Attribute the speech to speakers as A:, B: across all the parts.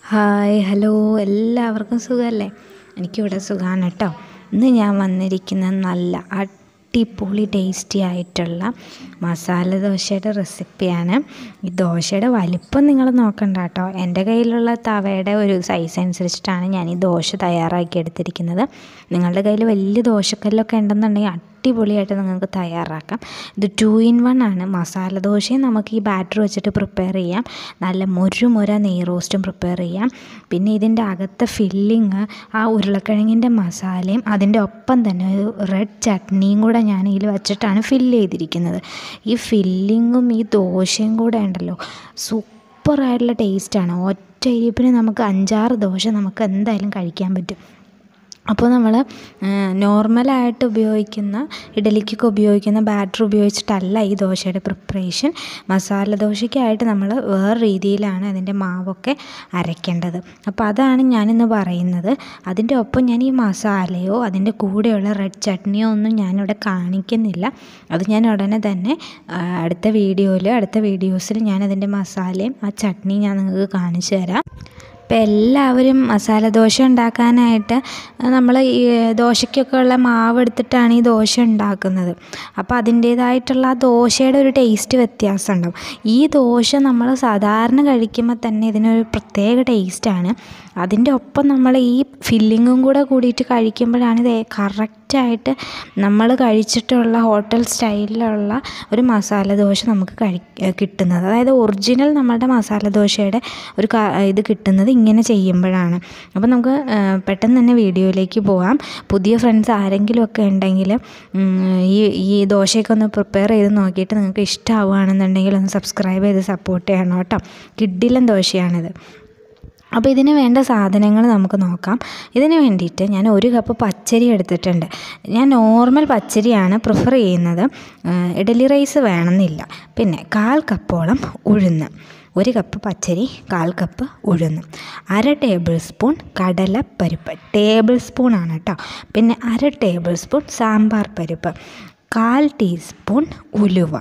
A: hi hello എല്ലാവർക്കും സുഖമല്ലേ എനിക്കിവിടെ സുഖമാണ് കേട്ടോ ഇന്ന് ഞാൻ വന്നിരിക്കുന്നത് നല്ല അടിപൊളി ടേസ്റ്റി ആയിട്ടുള്ള മസാല ദോശയുടെ റെസിപ്പിയാണ് ഈ ദോശയുടെ വലിപ്പം നിങ്ങൾ നോക്കണ്ട കേട്ടോ എൻ്റെ കയ്യിലുള്ള തവയുടെ ഒരു സൈസ് അനുസരിച്ചിട്ടാണ് ഞാൻ ഈ ദോശ തയ്യാറാക്കി എടുത്തിരിക്കുന്നത് നിങ്ങളുടെ കയ്യിൽ വലിയ ദോശക്കല്ലൊക്കെ ഉണ്ടെന്നുണ്ടെങ്കിൽ അടിപൊളിയായിട്ട് നിങ്ങൾക്ക് തയ്യാറാക്കാം ഇത് ടു ഇൻ വൺ ആണ് മസാല ദോശയും നമുക്ക് ഈ ബാറ്റർ വെച്ചിട്ട് പ്രിപ്പയർ ചെയ്യാം നല്ല മുരുമുര നെയ് റോസ്റ്റും പ്രിപ്പയർ ചെയ്യാം പിന്നെ ഇതിൻ്റെ അകത്തെ ഫില്ലിങ് ആ ഉരുളക്കിഴങ്ങിൻ്റെ മസാലയും അതിൻ്റെ ഒപ്പം തന്നെ ഒരു റെഡ് ചട്നിയും കൂടെ ഞാൻ ഇതിൽ വെച്ചിട്ടാണ് ഫില്ല് ചെയ്തിരിക്കുന്നത് ഈ ഫില്ലിങ്ങും ഈ ദോശയും കൂടെ ഉണ്ടല്ലോ സൂപ്പറായിട്ടുള്ള ടേസ്റ്റാണ് ഒറ്റ ഇരിപ്പിന് നമുക്ക് അഞ്ചാറ് ദോശ നമുക്ക് എന്തായാലും കഴിക്കാൻ പറ്റും അപ്പോൾ നമ്മൾ നോർമലായിട്ട് ഉപയോഗിക്കുന്ന ഇഡലിക്കൊക്കെ ഉപയോഗിക്കുന്ന ബാറ്റർ ഉപയോഗിച്ചിട്ടല്ല ഈ ദോശയുടെ പ്രിപ്പറേഷൻ മസാല ദോശയ്ക്കായിട്ട് നമ്മൾ വേറെ രീതിയിലാണ് അതിൻ്റെ മാവൊക്കെ അരയ്ക്കേണ്ടത് അപ്പോൾ അതാണ് ഞാനിന്ന് പറയുന്നത് അതിൻ്റെ ഒപ്പം ഞാൻ ഈ മസാലയോ അതിൻ്റെ കൂടെയുള്ള റെഡ് ചട്നിയോ ഒന്നും ഞാനിവിടെ കാണിക്കുന്നില്ല അത് ഞാൻ ഉടനെ തന്നെ അടുത്ത വീഡിയോയിൽ അടുത്ത വീഡിയോസിൽ ഞാൻ അതിൻ്റെ മസാലയും ആ ചട്നിയും ഞാൻ നിങ്ങൾക്ക് കാണിച്ചു തരാം ഇപ്പം എല്ലാവരും മസാല ദോശ ഉണ്ടാക്കാനായിട്ട് നമ്മൾ ഈ ദോശയ്ക്കൊക്കെ ഉള്ള മാവ് എടുത്തിട്ടാണ് ഈ ദോശ ഉണ്ടാക്കുന്നത് അപ്പോൾ അതിൻ്റേതായിട്ടുള്ള ആ ദോശയുടെ ഒരു ടേസ്റ്റ് വ്യത്യാസം ഉണ്ടാവും ഈ ദോശ നമ്മൾ സാധാരണ കഴിക്കുമ്പോൾ തന്നെ ഇതിനൊരു പ്രത്യേക ടേസ്റ്റാണ് അതിൻ്റെ ഒപ്പം നമ്മൾ ഈ ഫില്ലിങ്ങും കൂടെ കൂടിയിട്ട് കഴിക്കുമ്പോഴാണ് ഇത് കറക്റ്റായിട്ട് നമ്മൾ കഴിച്ചിട്ടുള്ള ഹോട്ടൽ സ്റ്റൈലിലുള്ള ഒരു മസാല ദോശ നമുക്ക് കഴി കിട്ടുന്നത് അതായത് ഒറിജിനൽ നമ്മളുടെ മസാല ദോശയുടെ ഒരു ഇത് കിട്ടുന്നത് ഇങ്ങനെ ചെയ്യുമ്പോഴാണ് അപ്പോൾ നമുക്ക് പെട്ടെന്ന് തന്നെ വീഡിയോയിലേക്ക് പോകാം പുതിയ ഫ്രണ്ട്സ് ആരെങ്കിലുമൊക്കെ ഉണ്ടെങ്കിൽ ഈ ഈ ദോശയൊക്കെ ഒന്ന് പ്രിപ്പയർ ചെയ്ത് നോക്കിയിട്ട് നിങ്ങൾക്ക് ഇഷ്ടമാവുകയാണെന്നുണ്ടെങ്കിൽ ഒന്ന് സബ്സ്ക്രൈബ് ചെയ്ത് സപ്പോർട്ട് ചെയ്യണം കേട്ടോ കിഡിലൻ ദോശയാണിത് അപ്പോൾ ഇതിന് വേണ്ട സാധനങ്ങൾ നമുക്ക് നോക്കാം ഇതിന് വേണ്ടിയിട്ട് ഞാൻ ഒരു കപ്പ് പച്ചരി എടുത്തിട്ടുണ്ട് ഞാൻ നോർമൽ പച്ചരിയാണ് പ്രിഫർ ചെയ്യുന്നത് ഇഡലി റൈസ് വേണമെന്നില്ല പിന്നെ കാൽ കപ്പോളം ഉഴുന്ന് ഒരു കപ്പ് പച്ചരി കാൽ കപ്പ് ഉഴുന്ന് അര ടേബിൾ സ്പൂൺ കടലപ്പരിപ്പ് ടേബിൾ സ്പൂണാണ് കേട്ടോ പിന്നെ അര ടേബിൾ സ്പൂൺ സാമ്പാർ പരിപ്പ് കാൽ ടീസ്പൂൺ ഉലുവ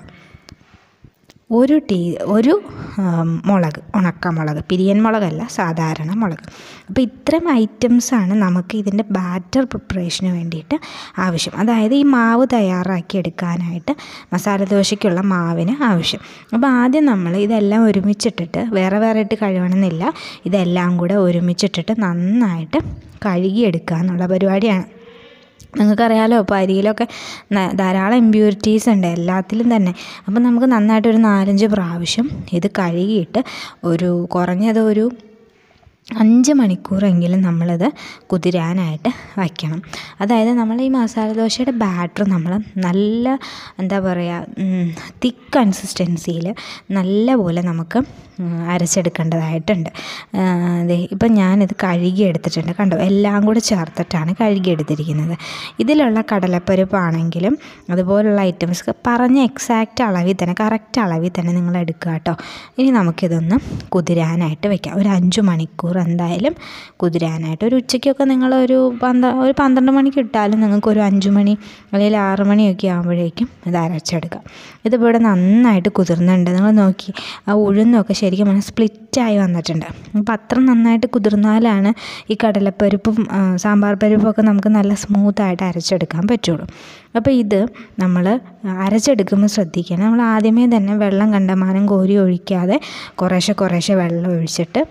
A: ഒരു ടീ ഒരു മുളക് ഉണക്കമുളക് പിരിയൻ മുളകല്ല സാധാരണ മുളക് അപ്പോൾ ഇത്തരം ഐറ്റംസാണ് നമുക്ക് ഇതിൻ്റെ ബാറ്റർ പ്രിപ്പറേഷന് വേണ്ടിയിട്ട് ആവശ്യം അതായത് ഈ മാവ് തയ്യാറാക്കി എടുക്കാനായിട്ട് മസാല ദോശയ്ക്കുള്ള മാവിന് ആവശ്യം അപ്പോൾ ആദ്യം നമ്മൾ ഇതെല്ലാം ഒരുമിച്ചിട്ടിട്ട് വേറെ വേറെ ഇട്ട് കഴുകണമെന്നില്ല ഇതെല്ലാം കൂടെ ഒരുമിച്ചിട്ടിട്ട് നന്നായിട്ട് കഴുകിയെടുക്കുക എന്നുള്ള പരിപാടിയാണ് നിങ്ങൾക്കറിയാലോ ഇപ്പോൾ അരിയിലൊക്കെ ധാരാളം ഇമ്പ്യൂരിറ്റീസ് ഉണ്ട് എല്ലാത്തിലും തന്നെ അപ്പം നമുക്ക് നന്നായിട്ട് ഒരു നാലഞ്ച് പ്രാവശ്യം ഇത് കഴുകിയിട്ട് ഒരു കുറഞ്ഞത് ഒരു അഞ്ച് മണിക്കൂറെങ്കിലും നമ്മളിത് കുതിരാനായിട്ട് വയ്ക്കണം അതായത് നമ്മൾ ഈ മസാല ദോശയുടെ ബാറ്റർ നമ്മൾ നല്ല എന്താ പറയുക തിക്ക് കൺസിസ്റ്റൻസിയിൽ നല്ല പോലെ നമുക്ക് അരച്ചെടുക്കേണ്ടതായിട്ടുണ്ട് അതെ ഇപ്പം ഞാനിത് കഴുകി എടുത്തിട്ടുണ്ട് കണ്ടോ എല്ലാം കൂടെ ചേർത്തിട്ടാണ് കഴുകി എടുത്തിരിക്കുന്നത് ഇതിലുള്ള കടലപ്പരിപ്പാണെങ്കിലും അതുപോലുള്ള ഐറ്റംസ് പറഞ്ഞ എക്സാക്റ്റ് അളവിൽ തന്നെ കറക്റ്റ് അളവിൽ തന്നെ നിങ്ങൾ എടുക്കുക കേട്ടോ ഇനി നമുക്കിതൊന്ന് കുതിരാനായിട്ട് വെക്കാം ഒരു അഞ്ച് മണിക്കൂർ എന്തായാലും കുതിരാനായിട്ട് ഒരു ഉച്ചയ്ക്കൊക്കെ നിങ്ങളൊരു പന്ത്ര ഒരു പന്ത്രണ്ട് മണിക്ക് ഇട്ടാലും നിങ്ങൾക്ക് ഒരു അഞ്ച് മണി അല്ലെങ്കിൽ ആറ് മണിയൊക്കെ ആകുമ്പോഴേക്കും ഇത് അരച്ചെടുക്കാം ഇതിപ്പോൾ ഇവിടെ നന്നായിട്ട് കുതിർന്നുണ്ട് നിങ്ങൾ നോക്കി ആ ഉഴുന്നൊക്കെ ശരിക്കും പറഞ്ഞാൽ സ്പ്ലിറ്റായി വന്നിട്ടുണ്ട് അപ്പോൾ അത്ര നന്നായിട്ട് കുതിർന്നാലാണ് ഈ കടലപ്പരിപ്പും സാമ്പാർ പരിപ്പും നമുക്ക് നല്ല സ്മൂത്തായിട്ട് അരച്ചെടുക്കാൻ പറ്റുള്ളൂ അപ്പോൾ ഇത് നമ്മൾ അരച്ചെടുക്കുമ്പോൾ ശ്രദ്ധിക്കണം നമ്മൾ ആദ്യമേ തന്നെ വെള്ളം കണ്ടമാനം കോരി ഒഴിക്കാതെ കുറേശ്ശെ കുറേശ്ശെ വെള്ളം ഒഴിച്ചിട്ട്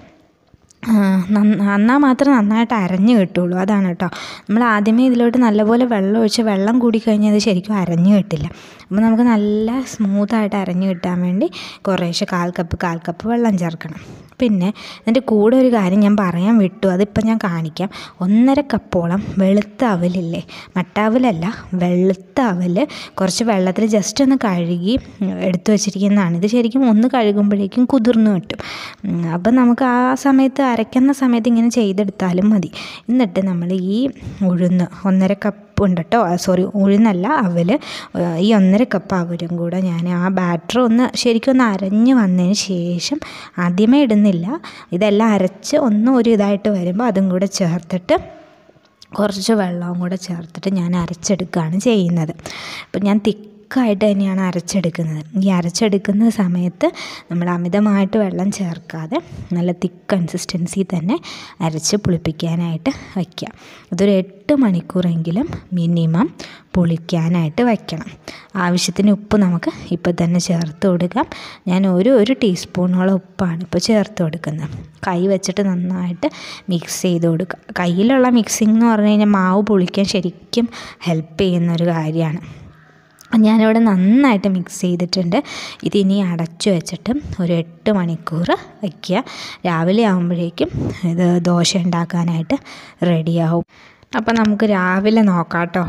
A: എന്നാൽ മാത്രമേ നന്നായിട്ട് അരഞ്ഞു കിട്ടുള്ളൂ അതാണ് കേട്ടോ നമ്മൾ ആദ്യമേ ഇതിലോട്ട് നല്ലപോലെ വെള്ളം ഒഴിച്ച് വെള്ളം കൂടിക്കഴിഞ്ഞാൽ അത് ശരിക്കും അരഞ്ഞു കിട്ടില്ല അപ്പോൾ നമുക്ക് നല്ല സ്മൂത്തായിട്ട് അരഞ്ഞു കിട്ടാൻ വേണ്ടി കുറേശ്ശെ കാൽ കപ്പ് കാൽ കപ്പ് വെള്ളം ചേർക്കണം പിന്നെ ഇതിൻ്റെ കൂടെ ഒരു കാര്യം ഞാൻ പറയാൻ വിട്ടു അതിപ്പോൾ ഞാൻ കാണിക്കാം ഒന്നര കപ്പോളം വെളുത്ത അവലില്ലേ മട്ടാവലല്ല വെളുത്ത അവൽ കുറച്ച് വെള്ളത്തിൽ ജസ്റ്റ് ഒന്ന് കഴുകി എടുത്തു വച്ചിരിക്കുന്നതാണ് ഇത് ശരിക്കും ഒന്ന് കഴുകുമ്പോഴേക്കും കുതിർന്ന് കിട്ടും അപ്പം നമുക്ക് ആ സമയത്ത് അരയ്ക്കുന്ന സമയത്ത് ഇങ്ങനെ ചെയ്തെടുത്താലും മതി എന്നിട്ട് നമ്മൾ ഈ ഉഴുന്ന് ഒന്നര കപ്പ് ഉണ്ട് കേട്ടോ സോറി ഉഴുന്നല്ല അവൽ ഈ ഒന്നര കപ്പ് അവലും കൂടെ ഞാൻ ആ ബാറ്റർ ഒന്ന് ശരിക്കും ഒന്ന് അരഞ്ഞ് വന്നതിന് ശേഷം ആദ്യമേ ഇടുന്നില്ല ഇതെല്ലാം അരച്ച് ഒന്ന് ഒരു ഇതായിട്ട് വരുമ്പോൾ അതും കൂടെ ചേർത്തിട്ട് കുറച്ച് വെള്ളവും കൂടെ ചേർത്തിട്ട് ഞാൻ അരച്ചെടുക്കുകയാണ് ചെയ്യുന്നത് അപ്പം ഞാൻ തിക്ക് തിക്കായിട്ട് തന്നെയാണ് അരച്ചെടുക്കുന്നത് ഈ അരച്ചെടുക്കുന്ന സമയത്ത് നമ്മൾ അമിതമായിട്ട് വെള്ളം ചേർക്കാതെ നല്ല തിക്ക് കൺസിസ്റ്റൻസി തന്നെ അരച്ച് പുളിപ്പിക്കാനായിട്ട് വയ്ക്കുക ഇതൊരു എട്ട് മണിക്കൂറെങ്കിലും മിനിമം പുളിക്കാനായിട്ട് വയ്ക്കണം ആവശ്യത്തിന് ഉപ്പ് നമുക്ക് ഇപ്പോൾ തന്നെ ചേർത്ത് കൊടുക്കാം ഞാൻ ഒരു ഒരു ടീസ്പൂണോളം ഉപ്പാണ് ഇപ്പോൾ ചേർത്ത് കൊടുക്കുന്നത് കൈ വെച്ചിട്ട് നന്നായിട്ട് മിക്സ് ചെയ്ത് കൊടുക്കുക കയ്യിലുള്ള മിക്സിംഗ് എന്ന് പറഞ്ഞു കഴിഞ്ഞാൽ മാവ് പുളിക്കാൻ ശരിക്കും ഹെൽപ്പ് ചെയ്യുന്ന ഒരു കാര്യമാണ് ഞാനിവിടെ നന്നായിട്ട് മിക്സ് ചെയ്തിട്ടുണ്ട് ഇതിനി അടച്ചു വെച്ചിട്ട് ഒരു എട്ട് മണിക്കൂർ വയ്ക്കുക രാവിലെ ആകുമ്പോഴേക്കും ഇത് ദോശ ഉണ്ടാക്കാനായിട്ട് റെഡിയാവും അപ്പോൾ നമുക്ക് രാവിലെ നോക്കാം കേട്ടോ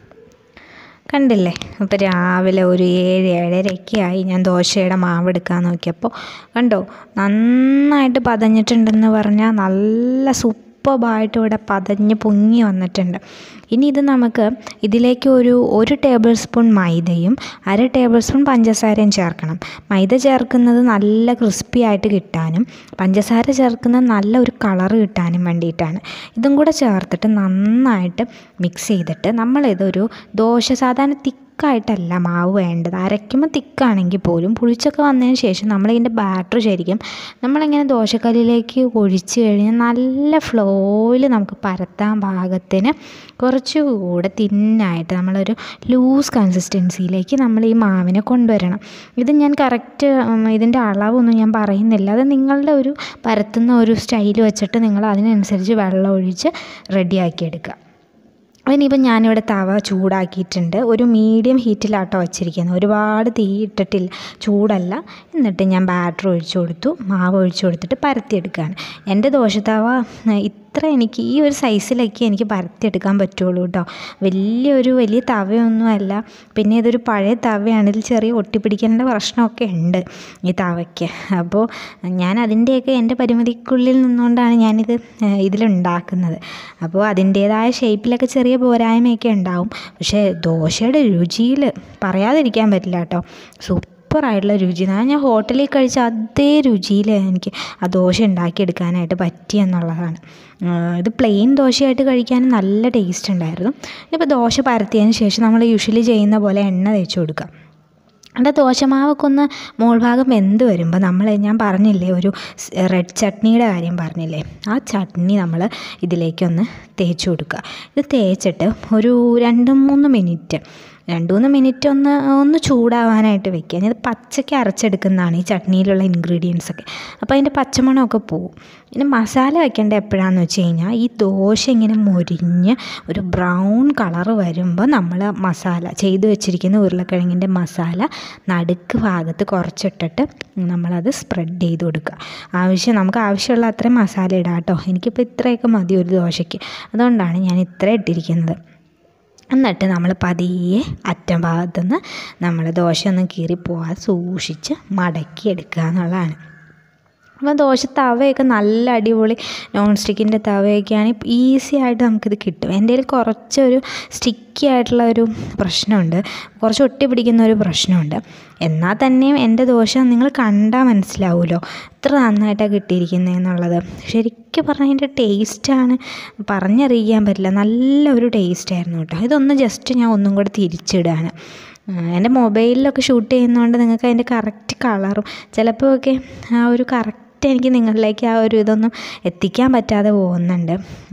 A: കണ്ടില്ലേ അപ്പോൾ രാവിലെ ഒരു ഏഴ് ഏഴരയൊക്കെ ആയി ഞാൻ ദോശയുടെ മാവ് എടുക്കാൻ നോക്കിയപ്പോൾ കണ്ടോ നന്നായിട്ട് പതഞ്ഞിട്ടുണ്ടെന്ന് പറഞ്ഞാൽ നല്ല സൂപ്പർബായിട്ട് ഇവിടെ പതഞ്ഞ് പൊങ്ങി വന്നിട്ടുണ്ട് ഇനി ഇത് നമുക്ക് ഇതിലേക്ക് ഒരു ഒരു ടേബിൾ സ്പൂൺ മൈദയും അര ടേബിൾ സ്പൂൺ പഞ്ചസാരയും ചേർക്കണം മൈദ ചേർക്കുന്നത് നല്ല ക്രിസ്പി ആയിട്ട് കിട്ടാനും പഞ്ചസാര ചേർക്കുന്നത് നല്ല ഒരു കളർ കിട്ടാനും വേണ്ടിയിട്ടാണ് ഇതും കൂടെ ചേർത്തിട്ട് നന്നായിട്ട് മിക്സ് ചെയ്തിട്ട് നമ്മളിതൊരു ദോശ സാധാരണ തിക്കായിട്ടല്ല മാവ് വേണ്ടത് അരയ്ക്കുമ്പോൾ തിക്കാണെങ്കിൽ പോലും പുളിച്ചൊക്കെ വന്നതിന് ശേഷം നമ്മളിതിൻ്റെ ബാറ്റർ ശരിക്കും നമ്മളിങ്ങനെ ദോശക്കല്ലിലേക്ക് ഒഴിച്ച് കഴിഞ്ഞാൽ നല്ല ഫ്ലോയിൽ നമുക്ക് പരത്താൻ പാകത്തിന് കുറച്ചുകൂടെ തിന്നായിട്ട് നമ്മളൊരു ലൂസ് കൺസിസ്റ്റൻസിയിലേക്ക് നമ്മൾ ഈ മാവിനെ കൊണ്ടുവരണം ഇത് ഞാൻ കറക്റ്റ് ഇതിൻ്റെ അളവൊന്നും ഞാൻ പറയുന്നില്ല അത് നിങ്ങളുടെ ഒരു പരത്തുന്ന ഒരു സ്റ്റൈൽ വെച്ചിട്ട് നിങ്ങൾ അതിനനുസരിച്ച് വെള്ളം ഒഴിച്ച് റെഡിയാക്കി എടുക്കുക ഇനിയിപ്പോൾ ഞാനിവിടെ തവ ചൂടാക്കിയിട്ടുണ്ട് ഒരു മീഡിയം ഹീറ്റിലാട്ടോ വച്ചിരിക്കുന്നത് ഒരുപാട് തീ ഇട്ടിട്ടില്ല ചൂടല്ല എന്നിട്ട് ഞാൻ ബാറ്റർ ഒഴിച്ചു കൊടുത്തു മാവ് ഒഴിച്ചു കൊടുത്തിട്ട് പരത്തിയെടുക്കുകയാണ് എൻ്റെ ദോശത്തവ ഇത്ര എനിക്ക് ഈ ഒരു സൈസിലൊക്കെ എനിക്ക് പരത്തിയെടുക്കാൻ പറ്റുള്ളൂ കേട്ടോ വലിയൊരു വലിയ തവയൊന്നും അല്ല പിന്നെ ഇതൊരു പഴയ തവയാണ് ഇതിൽ ചെറിയ ഒട്ടിപ്പിടിക്കേണ്ട പ്രശ്നമൊക്കെ ഉണ്ട് ഈ തവയ്ക്ക് അപ്പോൾ ഞാൻ അതിൻ്റെയൊക്കെ എൻ്റെ പരിമിതിക്കുള്ളിൽ നിന്നുകൊണ്ടാണ് ഞാനിത് ഇതിലുണ്ടാക്കുന്നത് അപ്പോൾ അതിൻ്റേതായ ഷേപ്പിലൊക്കെ ചെറിയ പോരായ്മയൊക്കെ ഉണ്ടാവും പക്ഷേ ദോശയുടെ രുചിയിൽ പറയാതിരിക്കാൻ പറ്റില്ല കേട്ടോ സൂപ്പറായിട്ടുള്ള രുചി ഞാൻ ഹോട്ടലിൽ കഴിച്ച അതേ രുചിയിൽ എനിക്ക് ആ ദോശ ഉണ്ടാക്കിയെടുക്കാനായിട്ട് പറ്റി എന്നുള്ളതാണ് ഇത് പ്ലെയിൻ ദോശയായിട്ട് കഴിക്കാൻ നല്ല ടേസ്റ്റ് ഉണ്ടായിരുന്നു ഇപ്പോൾ ദോശ പരത്തിയതിന് ശേഷം നമ്മൾ യൂഷ്വലി ചെയ്യുന്ന പോലെ എണ്ണ തേച്ച് കൊടുക്കുക അവിടെ ദോശമാവൊക്കെ ഒന്ന് മോൾ ഭാഗം വെന്ത് വരുമ്പോൾ നമ്മൾ ഞാൻ പറഞ്ഞില്ലേ ഒരു റെഡ് ചട്നിയുടെ കാര്യം പറഞ്ഞില്ലേ ആ ചട്നി നമ്മൾ ഇതിലേക്കൊന്ന് തേച്ച് കൊടുക്കുക ഇത് തേച്ചിട്ട് ഒരു രണ്ട് മൂന്ന് മിനിറ്റ് രണ്ട് മൂന്ന് മിനിറ്റ് ഒന്ന് ഒന്ന് ചൂടാവാനായിട്ട് വെക്കുക ഇത് പച്ചയ്ക്ക് അരച്ചെടുക്കുന്നതാണ് ഈ ചട്നിയിലുള്ള ഇൻഗ്രീഡിയൻസ് ഒക്കെ അപ്പോൾ അതിൻ്റെ പച്ചമണമൊക്കെ പോവും പിന്നെ മസാല വെക്കേണ്ട എപ്പോഴാണെന്ന് വെച്ച് കഴിഞ്ഞാൽ ഈ ദോശ ഇങ്ങനെ മൊരിഞ്ഞ് ഒരു ബ്രൗൺ കളർ വരുമ്പോൾ നമ്മൾ മസാല ചെയ്ത് വെച്ചിരിക്കുന്ന ഉരുളക്കിഴങ്ങിൻ്റെ മസാല നടുക്ക് ഭാഗത്ത് കുറച്ചിട്ടിട്ട് നമ്മളത് സ്പ്രെഡ് ചെയ്ത് കൊടുക്കുക ആവശ്യം നമുക്ക് ആവശ്യമുള്ള അത്രയും മസാല ഇടാം കേട്ടോ എനിക്കിപ്പോൾ ഇത്രയൊക്കെ മതി ഒരു ദോശയ്ക്ക് അതുകൊണ്ടാണ് ഞാൻ ഇത്ര ഇട്ടിരിക്കുന്നത് എന്നിട്ട് നമ്മൾ പതിയെ അറ്റം ഭാഗത്തുനിന്ന് നമ്മൾ ദോശ ഒന്നും കീറിപ്പോവാതെ സൂക്ഷിച്ച് മടക്കി എടുക്കുക എന്നുള്ളതാണ് അപ്പോൾ ദോശ തവയൊക്കെ നല്ല അടിപൊളി നോൺ സ്റ്റിക്കിൻ്റെ തവയൊക്കെയാണ് ഈസി ആയിട്ട് നമുക്കിത് കിട്ടും എൻ്റെ കയ്യിൽ കുറച്ചൊരു സ്റ്റിക്കി ആയിട്ടുള്ള ഒരു പ്രശ്നമുണ്ട് കുറച്ച് ഒട്ടി പിടിക്കുന്ന ഒരു പ്രശ്നമുണ്ട് എന്നാൽ തന്നെയും എൻ്റെ ദോശ നിങ്ങൾ കണ്ടാൽ മനസ്സിലാവുമല്ലോ ഇത്ര നന്നായിട്ടാണ് കിട്ടിയിരിക്കുന്നത് എന്നുള്ളത് ശരിക്കും പറഞ്ഞാൽ അതിൻ്റെ ടേസ്റ്റാണ് പറഞ്ഞറിയിക്കാൻ പറ്റില്ല നല്ലൊരു ടേസ്റ്റായിരുന്നു കേട്ടോ ഇതൊന്ന് ജസ്റ്റ് ഞാൻ ഒന്നും കൂടെ തിരിച്ചിടുകയാണ് എൻ്റെ മൊബൈലിലൊക്കെ ഷൂട്ട് ചെയ്യുന്നതുകൊണ്ട് നിങ്ങൾക്ക് അതിൻ്റെ കറക്റ്റ് കളറും ചിലപ്പോൾ ഒക്കെ ആ ഒരു കറക്റ്റ് എനിക്ക് നിങ്ങളിലേക്ക് ആ ഒരു ഇതൊന്നും എത്തിക്കാൻ പറ്റാതെ പോകുന്നുണ്ട്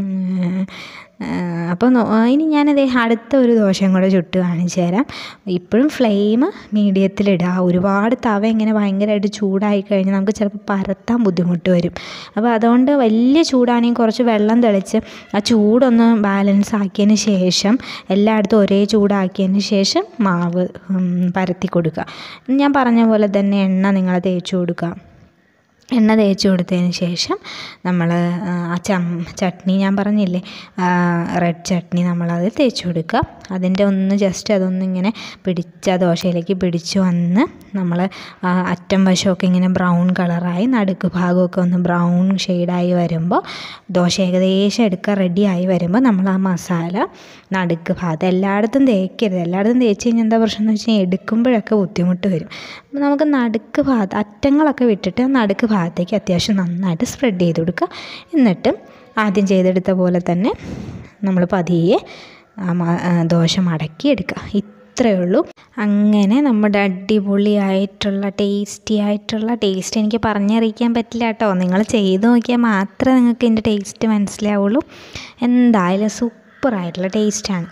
A: അപ്പോൾ ഇനി ഞാനത് അടുത്ത ഒരു ദോശയും കൂടെ ചുട്ട് കാണിച്ചു തരാം ഇപ്പോഴും ഫ്ലെയിം മീഡിയത്തിലിടുക ഒരുപാട് തവ ഇങ്ങനെ ഭയങ്കരമായിട്ട് ചൂടായി കഴിഞ്ഞാൽ നമുക്ക് ചിലപ്പോൾ പരത്താൻ ബുദ്ധിമുട്ട് വരും അപ്പോൾ അതുകൊണ്ട് വലിയ ചൂടാണെങ്കിൽ കുറച്ച് വെള്ളം തെളിച്ച് ആ ചൂടൊന്ന് ബാലൻസ് ആക്കിയതിന് ശേഷം എല്ലായിടത്തും ഒരേ ചൂടാക്കിയതിന് ശേഷം മാവ് പരത്തി കൊടുക്കുക ഞാൻ പറഞ്ഞ പോലെ തന്നെ എണ്ണ നിങ്ങൾ തേച്ച് കൊടുക്കുക എണ്ണ തേച്ച് കൊടുത്തതിന് ശേഷം നമ്മൾ ആ ചം ചട്നി ഞാൻ പറഞ്ഞില്ലേ റെഡ് ചട്നി നമ്മളത് തേച്ച് കൊടുക്കുക അതിൻ്റെ ഒന്ന് ജസ്റ്റ് അതൊന്ന് ഇങ്ങനെ പിടിച്ച ദോശയിലേക്ക് പിടിച്ച് വന്ന് നമ്മൾ അറ്റം വശമൊക്കെ ഇങ്ങനെ ബ്രൗൺ കളറായി നടുക്ക് ഭാഗമൊക്കെ ഒന്ന് ബ്രൗൺ ഷെയ്ഡായി വരുമ്പോൾ ദോശ ഏകദേശം എടുക്കുക റെഡിയായി വരുമ്പോൾ നമ്മൾ ആ മസാല നടുക്ക് ഭാഗത്ത് എല്ലായിടത്തും തേക്കരുത് എല്ലായിടത്തും തേച്ച് കഴിഞ്ഞാൽ എന്താ പ്രശ്നം എന്ന് വെച്ച് കഴിഞ്ഞാൽ എടുക്കുമ്പോഴൊക്കെ ബുദ്ധിമുട്ട് വരും അപ്പോൾ നമുക്ക് നടുക്ക് ഭാഗത്ത് അറ്റങ്ങളൊക്കെ വിട്ടിട്ട് നടുക്ക് ഭാഗത്തേക്ക് അത്യാവശ്യം നന്നായിട്ട് സ്പ്രെഡ് ചെയ്ത് കൊടുക്കുക എന്നിട്ട് ആദ്യം ചെയ്തെടുത്ത പോലെ തന്നെ നമ്മൾ പതിയെ ദോശ മടക്കി എടുക്കുക അത്രയേ ഉള്ളൂ അങ്ങനെ നമ്മുടെ അടിപൊളിയായിട്ടുള്ള ടേസ്റ്റി ആയിട്ടുള്ള ടേസ്റ്റ് എനിക്ക് പറഞ്ഞറിയിക്കാൻ പറ്റില്ല കേട്ടോ നിങ്ങൾ ചെയ്ത് നോക്കിയാൽ മാത്രമേ നിങ്ങൾക്ക് ഇതിൻ്റെ ടേസ്റ്റ് മനസ്സിലാവുള്ളൂ എന്തായാലും സൂപ്പറായിട്ടുള്ള ടേസ്റ്റാണ്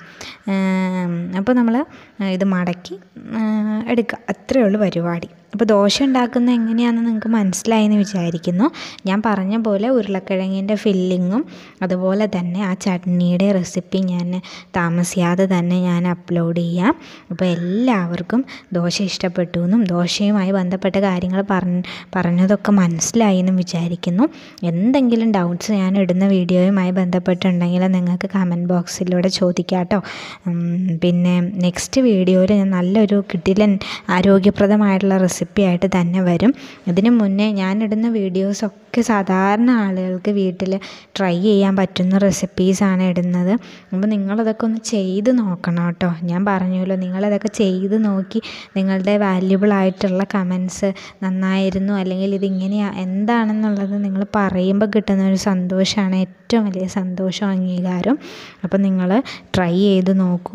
A: അപ്പോൾ നമ്മൾ ഇത് മടക്കി എടുക്കുക അത്രയേ ഉള്ളൂ പരിപാടി അപ്പോൾ ദോശ ഉണ്ടാക്കുന്നത് എങ്ങനെയാണെന്ന് നിങ്ങൾക്ക് മനസ്സിലായെന്ന് വിചാരിക്കുന്നു ഞാൻ പറഞ്ഞ പോലെ ഉരുളക്കിഴങ്ങിൻ്റെ ഫില്ലിങ്ങും അതുപോലെ തന്നെ ആ ചട്നിയുടെ റെസിപ്പി ഞാൻ താമസിയാതെ തന്നെ ഞാൻ അപ്ലോഡ് ചെയ്യാം അപ്പോൾ എല്ലാവർക്കും ദോശ ഇഷ്ടപ്പെട്ടു എന്നും ദോശയുമായി ബന്ധപ്പെട്ട കാര്യങ്ങൾ പറഞ്ഞ് പറഞ്ഞതൊക്കെ മനസ്സിലായി എന്നും വിചാരിക്കുന്നു എന്തെങ്കിലും ഡൗട്ട്സ് ഞാൻ ഇടുന്ന വീഡിയോയുമായി ബന്ധപ്പെട്ടുണ്ടെങ്കിൽ നിങ്ങൾക്ക് കമൻറ്റ് ബോക്സിലൂടെ ചോദിക്കാം കേട്ടോ പിന്നെ നെക്സ്റ്റ് വീഡിയോയിൽ ഞാൻ നല്ലൊരു കിടിലൻ ആരോഗ്യപ്രദമായിട്ടുള്ള റെസിപ്പി ആയിട്ട് തന്നെ വരും ഇതിന് മുന്നേ ഞാനിടുന്ന വീഡിയോസൊക്കെ സാധാരണ ആളുകൾക്ക് വീട്ടിൽ ട്രൈ ചെയ്യാൻ പറ്റുന്ന റെസിപ്പീസാണ് ഇടുന്നത് അപ്പോൾ നിങ്ങളതൊക്കെ ഒന്ന് ചെയ്ത് നോക്കണം കേട്ടോ ഞാൻ പറഞ്ഞല്ലോ നിങ്ങളതൊക്കെ ചെയ്ത് നോക്കി നിങ്ങളുടെ വാല്യുബിൾ ആയിട്ടുള്ള കമൻസ് നന്നായിരുന്നു അല്ലെങ്കിൽ ഇതിങ്ങനെയാണ് എന്താണെന്നുള്ളത് നിങ്ങൾ പറയുമ്പോൾ കിട്ടുന്ന ഒരു സന്തോഷമാണ് ഏറ്റവും വലിയ സന്തോഷം അംഗീകാരം അപ്പോൾ നിങ്ങൾ ട്രൈ ചെയ്ത് നോക്കൂ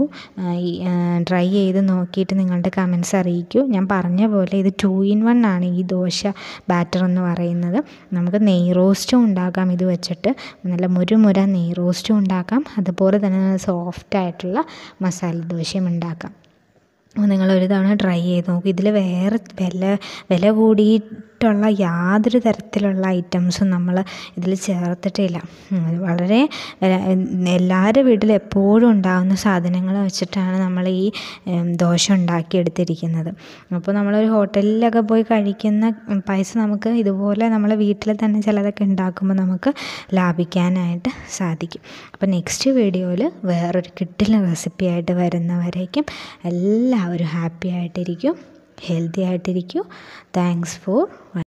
A: ട്രൈ ചെയ്ത് നോക്കിയിട്ട് നിങ്ങളുടെ കമൻസ് അറിയിക്കൂ ഞാൻ പറഞ്ഞ പോലെ ഇത് ടു ഇൻ വൺ ആണ് ഈ ദോശ ബാറ്റർ എന്ന് പറയുന്നത് നമുക്ക് നെയ് റോസ്റ്റും ഉണ്ടാക്കാം ഇത് വെച്ചിട്ട് നല്ല മുരുമുര നെയ് റോസ്റ്റും ഉണ്ടാക്കാം അതുപോലെ തന്നെ നല്ല സോഫ്റ്റ് ആയിട്ടുള്ള മസാല ദോശയും ഉണ്ടാക്കാം നിങ്ങൾ ഒരു തവണ ട്രൈ ചെയ്ത് നോക്കും ഇതിൽ വേറെ വില വില കൂടിയിട്ടുള്ള യാതൊരു തരത്തിലുള്ള ഐറ്റംസും നമ്മൾ ഇതിൽ ചേർത്തിട്ടില്ല വളരെ എല്ലാവരുടെ വീട്ടിലും എപ്പോഴും ഉണ്ടാകുന്ന സാധനങ്ങൾ വെച്ചിട്ടാണ് നമ്മൾ ഈ ദോശ ഉണ്ടാക്കിയെടുത്തിരിക്കുന്നത് അപ്പോൾ നമ്മളൊരു ഹോട്ടലിലൊക്കെ പോയി കഴിക്കുന്ന പൈസ നമുക്ക് ഇതുപോലെ നമ്മൾ വീട്ടിൽ തന്നെ ചിലതൊക്കെ ഉണ്ടാക്കുമ്പോൾ നമുക്ക് ലാഭിക്കാനായിട്ട് സാധിക്കും അപ്പോൾ നെക്സ്റ്റ് വീഡിയോയിൽ വേറൊരു കിട്ടില്ല റെസിപ്പി ആയിട്ട് വരുന്നവരേക്കും എല്ലാവരും ഹാപ്പി ആയിട്ടിരിക്കും ഹെൽത്തി ആയിട്ടിരിക്കും താങ്ക്സ് ഫോർ